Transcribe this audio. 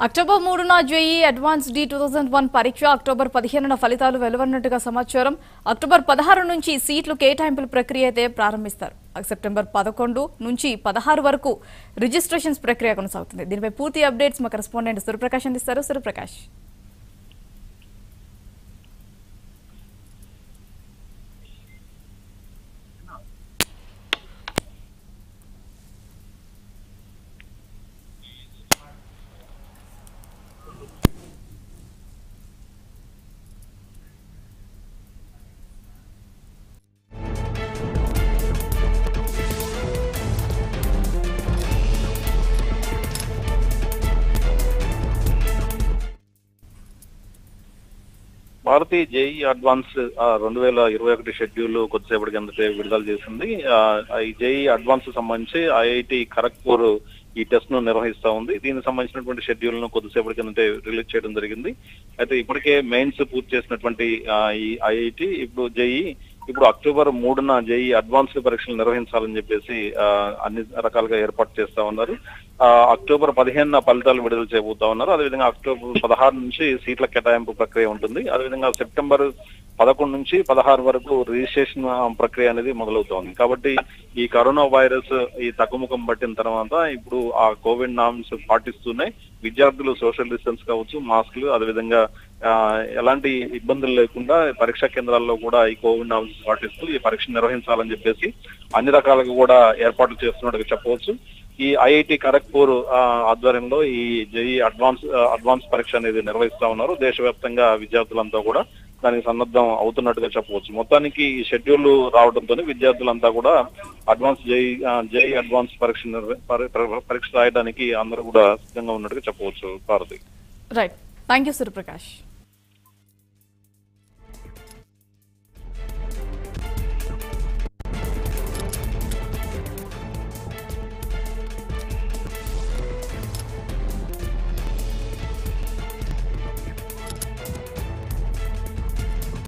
October మూడున JEE advanced two thousand one పరీక్ష October పదిహేనున ఫలితాలు వెలువడినట్టుగా సమాచారం అక్టోబర్ పదహారు నుంచి సీట్లు కేటాయింపుల ప్రక్రియ అయితే ప్రారంభిస్తారు సెప్టెంబర్ పదకొండు నుంచి పదహారు వరకు రిజిస్ట్రేషన్స్ ప్రక్రియ కొనసాగుతుంది దీనిపై పూర్తి అప్డేట్స్ మా కరెస్పాండెంట్ సూర్యప్రకాష్ అందిస్తారు సూర్యప్రకాష్ భారతీయ జేఈ అడ్వాన్స్ రెండు వేల ఇరవై ఒకటి షెడ్యూల్ కొద్దిసేపటి కిందటే విడుదల చేసింది ఆ, ఈ జేఈ అడ్వాన్స్ సంబంధించి ఐఐటి ఖరగ్పూర్ ఈ టెస్ట్ ను నిర్వహిస్తా ఉంది దీనికి సంబంధించినటువంటి షెడ్యూల్ ను కొద్దిసేపటి కిందటే రిలీజ్ చేయడం జరిగింది అయితే ఇప్పటికే మెయిన్స్ పూర్తి చేసినటువంటి ఆ, ఈ ఐఐటి ఇప్పుడు జేఈ ఇప్పుడు అక్టోబర్ మూడున జేఈ అడ్వాన్స్ పరీక్షలు నిర్వహించాలని చెప్పేసి ఆ, అన్ని రకాలుగా ఏర్పాటు చేస్తా ఉన్నారు ఆ, అక్టోబర్ పదిహేనున ఫలితాలు విడుదల చేయబోతా ఉన్నారు అదేవిధంగా అక్టోబర్ పదహారు నుంచి సీట్ల కేటాయింపు ప్రక్రియ ఉంటుంది అదేవిధంగా సెప్టెంబర్ పదకొండు నుంచి పదహారు వరకు రిజిస్ట్రేషన్ ఆ, ప్రక్రియ అనేది మొదలవుతోంది కాబట్టి ఈ కరోనా వైరస్ ఈ తగ్గుముఖం పట్టిన తర్వాత ఇప్పుడు ఆ కోవిడ్ నామ్స్ పాటిస్తూనే విద్యార్థులు సోషల్ డిస్టెన్స్ కావచ్చు మాస్కులు అదేవిధంగా ఆ, ఎలాంటి ఇబ్బందులు లేకుండా పరీక్షా కేంద్రాల్లో కూడా ఈ కోవిడ్ నామ్స్ పాటిస్తూ ఈ పరీక్ష నిర్వహించాలని చెప్పేసి అన్ని రకాలుగా కూడా ఏర్పాట్లు చేస్తున్నట్టుగా చెప్పవచ్చు ఈ ఐఐటి ఖరగ్పూర్ ఆ, ఆధ్వర్యంలో ఈ జేఈ అడ్వాన్స్ ఆ, అడ్వాన్స్ పరీక్ష అనేది నిర్వహిస్తా ఉన్నారు దేశవ్యాప్తంగా విద్యార్థులంతా కూడా దానికి సన్నద్ధం అవుతున్నట్టుగా చెప్పవచ్చు మొత్తానికి ఈ షెడ్యూల్ రావడంతో విద్యార్థులంతా కూడా అడ్వాన్స్ జేఈ జేఈ అడ్వాన్స్ పరీక్ష నిర్వ- పరి- పరి- పరీక్ష రాయడానికి అందరూ కూడా సిద్ధంగా ఉన్నట్టుగా చెప్పవచ్చు Bharathi right thank you Suryaprakash